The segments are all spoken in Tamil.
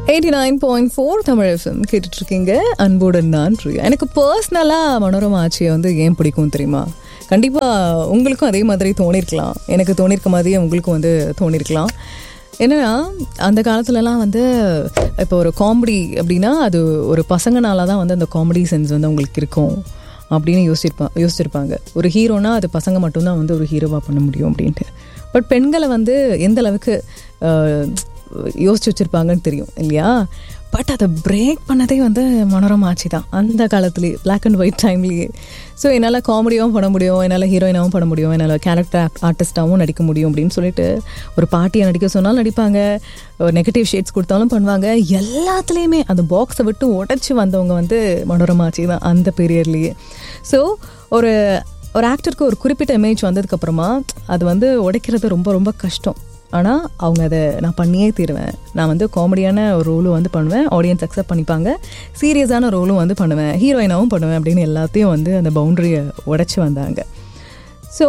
eighty nine point four Tamil FM கேட்டுட்டு இருக்கீங்க அன்புடன் நான் பிரியா எனக்கு பர்சனலாக மனோரமா ஆட்சியை வந்து ஏன் பிடிக்கும் தெரியுமா கண்டிப்பாக உங்களுக்கும் அதே மாதிரி தோணிருக்கலாம் எனக்கு தோணிருக்க மாதிரியே உங்களுக்கும் வந்து தோணிருக்கலாம் என்னன்னா அந்த காலத்துலலாம் வந்து இப்போ ஒரு காமெடி அப்படின்னா அது ஒரு பசங்கனால தான் வந்து அந்த காமெடி சென்ஸ் வந்து உங்களுக்கு இருக்கும் அப்படின்னு யோசிச்சிருப்பா யோசிச்சிருப்பாங்க ஒரு ஹீரோனா அது பசங்க மட்டும்தான் வந்து ஒரு ஹீரோவாக பண்ண முடியும் அப்படின்ட்டு பட் பெண்களை வந்து எந்த அளவுக்கு அஹ், யோசிச்சு வச்சுருப்பாங்கன்னு தெரியும் இல்லையா பட் அதை பிரேக் பண்ணதே வந்து மனோரமா ஆட்சி தான் அந்த காலத்துலேயே பிளாக் அண்ட் ஒயிட் டைம்லேயே ஸோ என்னால் காமெடியாகவும் பண்ண முடியும் என்னால் ஹீரோயினாகவும் பண்ண முடியும் என்னால் கேரக்டர் ஆர்டிஸ்டாகவும் நடிக்க முடியும் அப்படின்னு சொல்லிட்டு ஒரு பாட்டியை நடிக்க சொன்னாலும் நடிப்பாங்க ஒரு நெகட்டிவ் ஷேட்ஸ் கொடுத்தாலும் பண்ணுவாங்க எல்லாத்துலேயுமே அந்த பாக்ஸை விட்டு உடச்சி வந்தவங்க வந்து மனோரமா ஆட்சி தான் அந்த பீரியட்லேயே ஸோ ஒரு ஒரு ஆக்டருக்கு ஒரு குறிப்பிட்ட இமேஜ் வந்ததுக்கப்புறமா அது வந்து உடைக்கிறது ரொம்ப ரொம்ப கஷ்டம் ஆனால் அவங்க அதை நான் பண்ணியே தீருவேன் நான் வந்து காமெடியான ஒரு ரோலும் வந்து பண்ணுவேன் ஆடியன்ஸ் அக்செப்ட் பண்ணிப்பாங்க சீரியஸான ரோலும் வந்து பண்ணுவேன் ஹீரோயினாவும் பண்ணுவேன் அப்படின்னு எல்லாத்தையும் வந்து அந்த பவுண்டரியை உடைச்சி வந்தாங்க ஸோ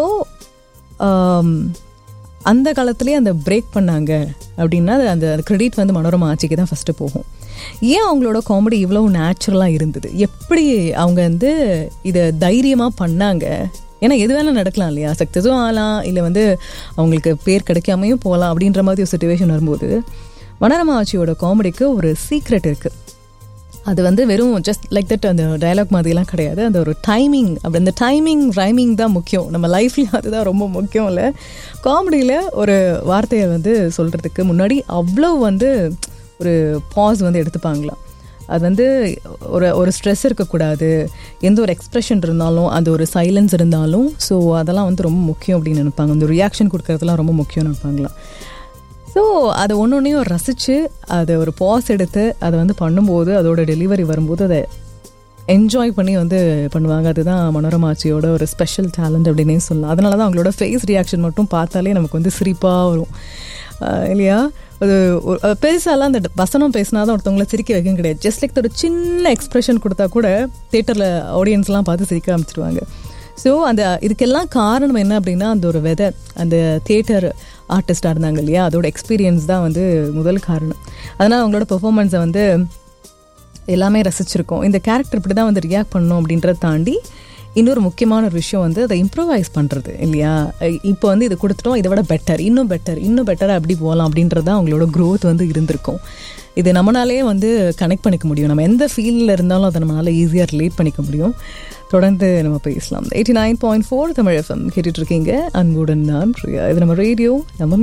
அந்த காலத்துலேயே அந்த பிரேக் பண்ணாங்க அப்படின்னா அது அந்த கிரெடிட் வந்து மனோரமா ஆட்சிக்கு தான் ஃபஸ்ட்டு போகும் ஏன் அவங்களோட காமெடி இவ்வளோ நேச்சுரலாக இருந்தது எப்படி அவங்க வந்து இதை தைரியமாக பண்ணாங்க ஏன்னா எது வேணால் நடக்கலாம் இல்லையா சக்ஸஸும் ஆகலாம் இல்லை வந்து அவங்களுக்கு பேர் கிடைக்காமையும் போகலாம் அப்படின்ற மாதிரி ஒரு சுச்சுவேஷன் வரும்போது மனோரமா ஆட்சியோட காமெடிக்கு ஒரு சீக்ரெட் இருக்குது அது வந்து வெறும் ஜஸ்ட் லைக் தட் அந்த டயலாக் மாதிரிலாம் கிடையாது அந்த ஒரு டைமிங் அப்படி அந்த டைமிங் ரைமிங் தான் முக்கியம் நம்ம லைஃப்லேயும் அதுதான் ரொம்ப முக்கியம் இல்லை காமெடியில் ஒரு வார்த்தையை வந்து சொல்கிறதுக்கு முன்னாடி அவ்வளோ வந்து ஒரு பாஸ் வந்து எடுத்துப்பாங்களாம் அது வந்து ஒரு ஒரு ஸ்ட்ரெஸ் இருக்கக்கூடாது எந்த ஒரு எக்ஸ்ப்ரெஷன் இருந்தாலும் அது ஒரு சைலன்ஸ் இருந்தாலும் ஸோ அதெல்லாம் வந்து ரொம்ப முக்கியம் அப்படின்னு நினைப்பாங்க அந்த ரியாக்ஷன் கொடுக்கறதுலாம் ரொம்ப முக்கியம்னு நினைப்பாங்களாம் ஸோ அதை ஒன்று ஒன்றையும் ரசித்து அதை ஒரு பாஸ் எடுத்து அதை வந்து பண்ணும்போது அதோட டெலிவரி வரும்போது அதை என்ஜாய் பண்ணி வந்து பண்ணுவாங்க அதுதான் மனோரமாச்சியோட ஒரு ஸ்பெஷல் டேலண்ட் அப்படின்னே சொல்லலாம் அதனால தான் அவங்களோட ஃபேஸ் ரியாக்ஷன் மட்டும் பார்த்தாலே நமக்கு வந்து சிரிப்பாக வரும் ஆஹ் இல்லையா அது ஒரு- அது பெருசாலாம் அந்த வசனம் பேசினா தான் ஒருத்தவங்கள சிரிக்க வைக்கும் கிடையாது ஜஸ்ட் லைக் ஒரு சின்ன எக்ஸ்பிரஷன் கொடுத்தா கூட தேட்டரில் ஆடியன்ஸ்லாம் பார்த்து சிரிக்க ஆரம்பிச்சிருவாங்க ஸோ அந்த இதுக்கெல்லாம் காரணம் என்ன அப்படின்னா அந்த ஒரு வெதர் அந்த தியேட்டர் ஆர்டிஸ்டாக இருந்தாங்க இல்லையா அதோட எக்ஸ்பீரியன்ஸ் தான் வந்து முதல் காரணம் அதனால் அவங்களோட பெர்ஃபார்மன்ஸை வந்து எல்லாமே ரசிச்சிருக்கோம் இந்த கேரக்டர் இப்படி தான் வந்து ரியாக்ட் பண்ணணும் அப்படின்றத தாண்டி இன்னொரு முக்கியமான ஒரு விஷயம் வந்து அதை இம்ப்ரூவைஸ் பண்ணுறது இல்லையா அஹ் இப்போ வந்து இது கொடுத்துட்டோம் இதை விட பெட்டர் இன்னும் பெட்டர் இன்னும் பெட்டராக எப்படி போகலாம் அப்படின்றது தான் அவங்களோட growth வந்து இருந்திருக்கும் இது நம்மளாலே வந்து கனெக்ட் பண்ணிக்க முடியும் நம்ம எந்த ஃபீல்டில் இருந்தாலும் அதை நம்மளால ஈஸியாக ரிலேட் பண்ணிக்க முடியும் தொடர்ந்து நம்ம பேசலாம் eighty nine point four Tamil FM கேட்டுட்டு இருக்கீங்க அன்புடன் நான் பிரியா இது நம்ம ரேடியோ நம்ம